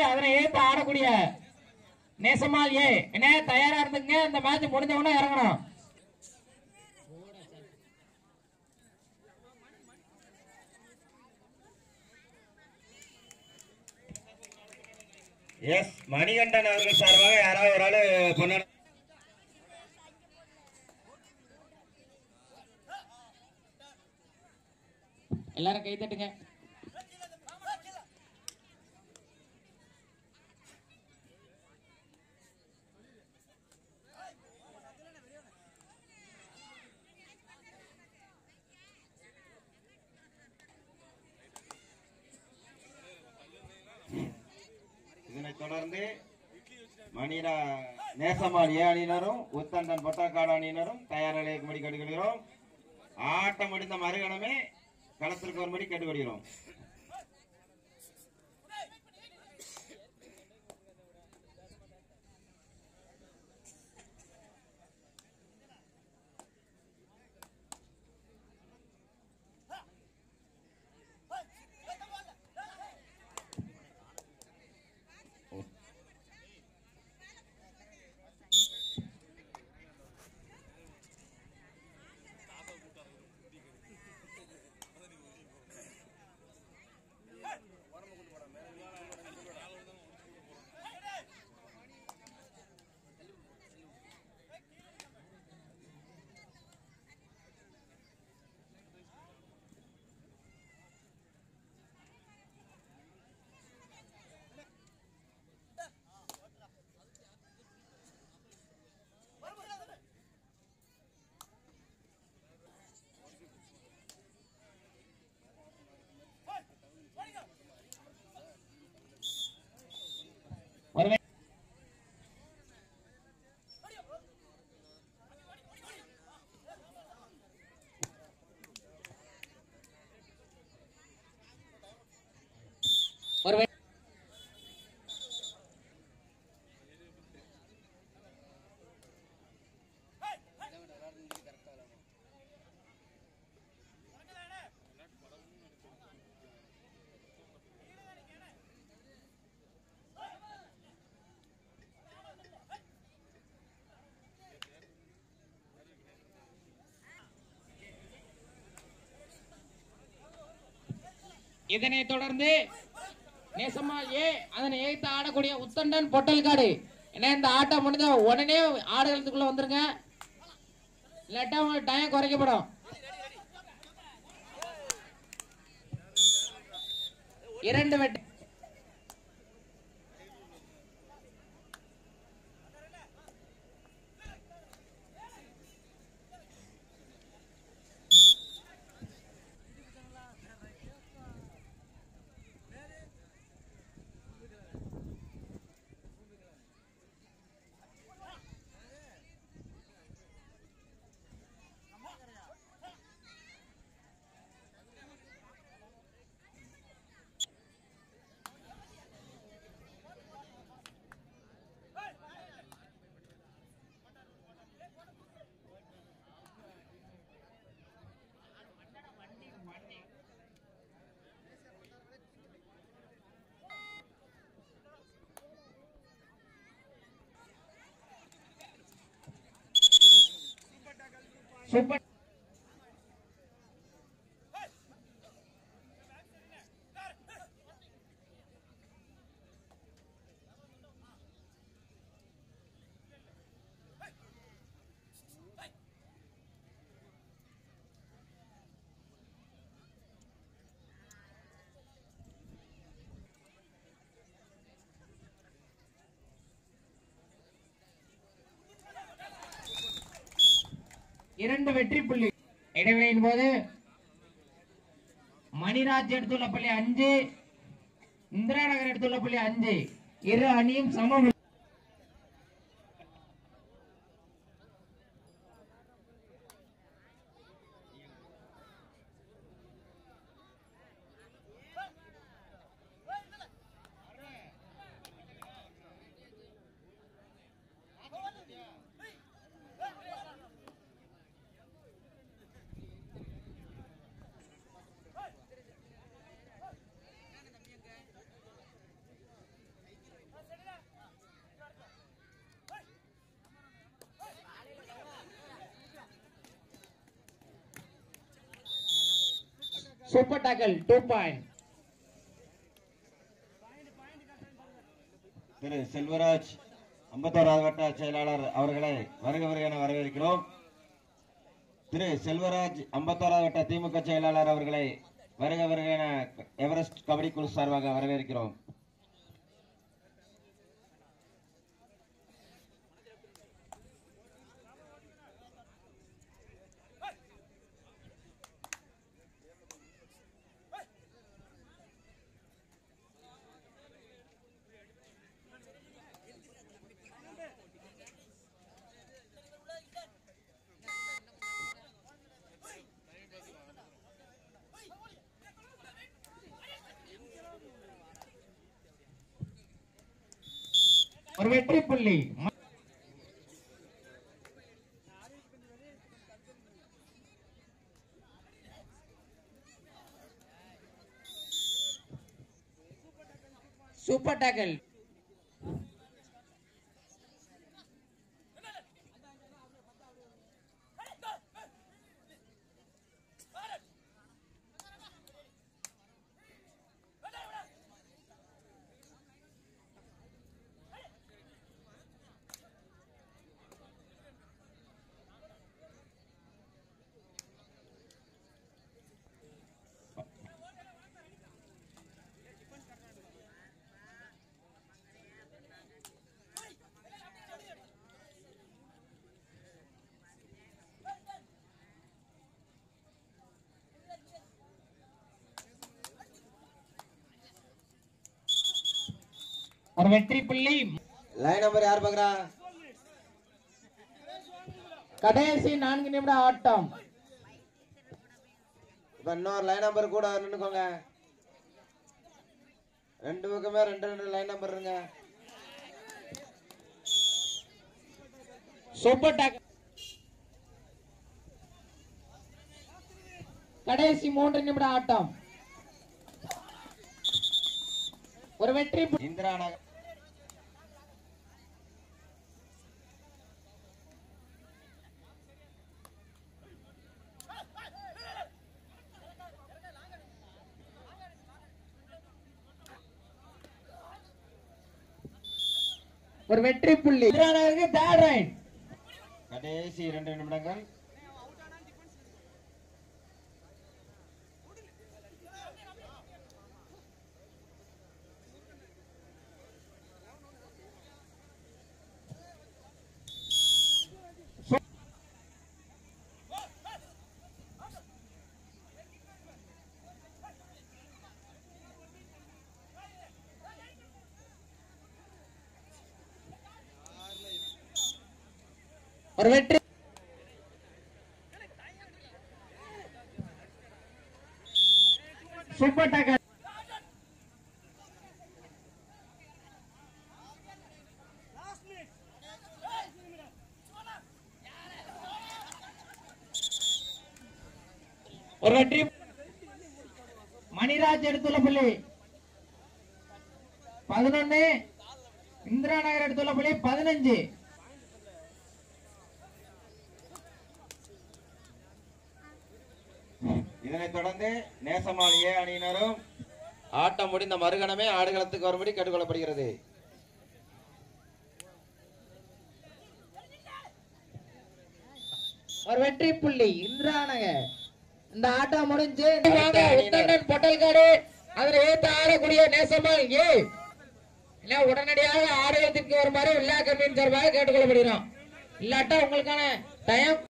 அதனை ஏத்து ஆடக்கூடிய நேசமால் ஏ என்ன தயாரா இருந்துங்க இந்த மேட்ச் முடிஞ்ச உடனே இறங்கணும் எஸ் மணிகண்டன் அவர்கள் சார்பாக யாராவது ஒரு ஆளு பொன்னாட எல்லாரும் கை தட்டுங்க இதனைத் தொடர்ந்து மணிரா நேசமான் ஏ அணியினரும் உத்தண்டன் பொட்டாக்காடு அணியினரும் தயார் நிலையக்கும்படி கேட்டுக்கொள்கிறோம் ஆட்டம் முடிந்த மறுகணமே களத்திற்கு வரும்படி கேட்டுக்கொள்கிறோம் வருவே வருவே இதனைத் தொடர்ந்து நேசம்மாள் ஏ அதனை ஏய்த்து ஆடக்கூடிய உத்தண்டன் பொட்டல்காடு ஏன்னா இந்த ஆட்டம் முடிஞ்ச உடனே ஆடுகளத்துக்குள்ள வந்துருங்க இல்லாட்டா உங்களுக்கு டைம் குறைக்கப்படும் இரண்டு வெட்டு சூப்பர் இரண்டு வெற்றி புள்ளி இடைவெளியின் போது மணிராஜ் எடுத்துள்ள புள்ளி அஞ்சு இந்திரா நகர் எடுத்துள்ள புள்ளி அஞ்சு இரு அணியும் சமம் super tackle two point Thiru Selvaraj ஐம்பத்தோராவது வட்ட செயலாளர் அவர்களை வருக வருக என வரவேற்கிறோம் திரு செல்வராஜ் ஐம்பத்தோராவது வட்ட திமுக செயலாளர் அவர்களை வருக வருக என எவரெஸ்ட் கபடி குழு சார்பாக வரவேற்கிறோம் ஒரு வெற்றி புள்ளி சூப்பர் டாக்கல் ஒரு வெற்றி புள்ளி லைன் நம்பர் யார் பாக்குறா கடைசி நான்கு நிமிட ஆட்டம் இப்ப இன்னொரு லைன் நம்பர் கூட நின்னுக்கோங்க ரெண்டு பக்கமே ரெண்டு ரெண்டு லைன் நம்பர் இருங்க சூப்பர் டாக்கல் கடைசி மூன்று நிமிட ஆட்டம் ஒரு வெற்றி புள்ளி. இந்திரா நகர் ஒரு வெற்றி புள்ளி இந்திராநகருக்கு தேர்ட் ரைட் கடைசி இரண்டு நிமிடங்கள் ஒரு வெற்றி சூப்பர் டாக்கல் ஒரு வெற்றி மணிராஜ் எடுத்துள்ள புள்ளி பதினொன்னு இந்திரா நகர் எடுத்துள்ள புள்ளி பதினஞ்சு இதனைத் தொடர்ந்து நேசமால் ஏ அணியினரும் ஆட்டம் முடிந்த மறுகணமே ஆடுகளத்துக்கு வரும்படி கேட்டுக்கொள்ளப்படுகிறது ஒரு வெற்றி புள்ளி இந்திரா நகர் இந்த ஆட்டம் முடிஞ்சு வாங்க, உத்தண்டன் பொட்டல்காடு அதுல ஏத்து ஆடக்கூடிய நேசமால் ஏ இல்ல உடனடியாக ஆரோக்கியத்திற்கு வருமாறு விழா கமியின் சார்பாக கேட்டுக்கொள்ளப்படுகிறோம் இல்லாட்டா உங்களுக்கான டைம்